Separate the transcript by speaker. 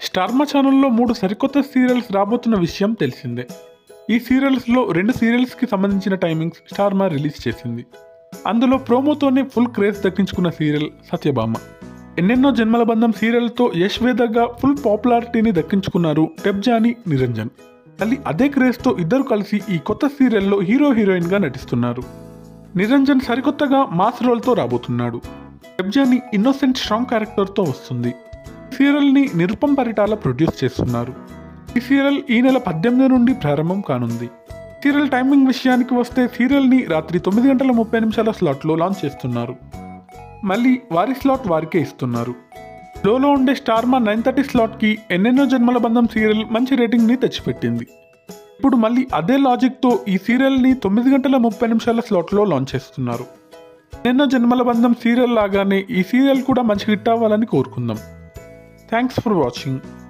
Speaker 1: స్టార్మా ఛానల్లో మూడు సరికొత్త సీరియల్స్ రాబోతున్న విషయం తెలిసిందే ఈ సీరియల్స్లో రెండు సీరియల్స్కి సంబంధించిన టైమింగ్స్ స్టార్మా రిలీజ్ చేసింది అందులో ప్రోమోతోనే ఫుల్ క్రేజ్ దక్కించుకున్న సీరియల్ సత్యభామ ఎన్నెన్నో జన్మల బంధం సీరియల్తో యశ్ వేదగా ఫుల్ పాపులారిటీని దక్కించుకున్నారు టెబ్జాని నిరంజన్ మళ్ళీ అదే క్రేజ్తో ఇద్దరు కలిసి ఈ కొత్త సీరియల్లో హీరో హీరోయిన్గా నటిస్తున్నారు నిరంజన్ సరికొత్తగా మాస్ రోల్తో రాబోతున్నాడు టెబ్జాని ఇన్నోసెంట్ స్ట్రాంగ్ క్యారెక్టర్తో వస్తుంది సీరియల్ని నిరుపం పరిటాల ప్రొడ్యూస్ చేస్తున్నారు ఈ సీరియల్ ఈ నెల పద్దెనిమిది నుండి ప్రారంభం కానుంది సీరియల్ టైమింగ్ విషయానికి వస్తే సీరియల్ని రాత్రి తొమ్మిది గంటల ముప్పై నిమిషాల స్లాట్లో లాంచ్ చేస్తున్నారు మళ్ళీ వారి స్లాట్ వారికే ఇస్తున్నారు లోలో ఉండే స్టార్మా నైన్ థర్టీ స్లాట్కి ఎన్నెన్నో జన్మల బంధం సీరియల్ మంచి రేటింగ్ని తెచ్చిపెట్టింది ఇప్పుడు మళ్ళీ అదే లాజిక్తో ఈ సీరియల్ని తొమ్మిది గంటల ముప్పై నిమిషాల స్లాట్లో లాంచ్ చేస్తున్నారు ఎన్నెన్నో జన్మల బంధం సీరియల్ లాగానే ఈ సీరియల్ కూడా మంచి హిట్ అవ్వాలని కోరుకుందాం థ్యాంక్స్ ఫర్ వాచింగ్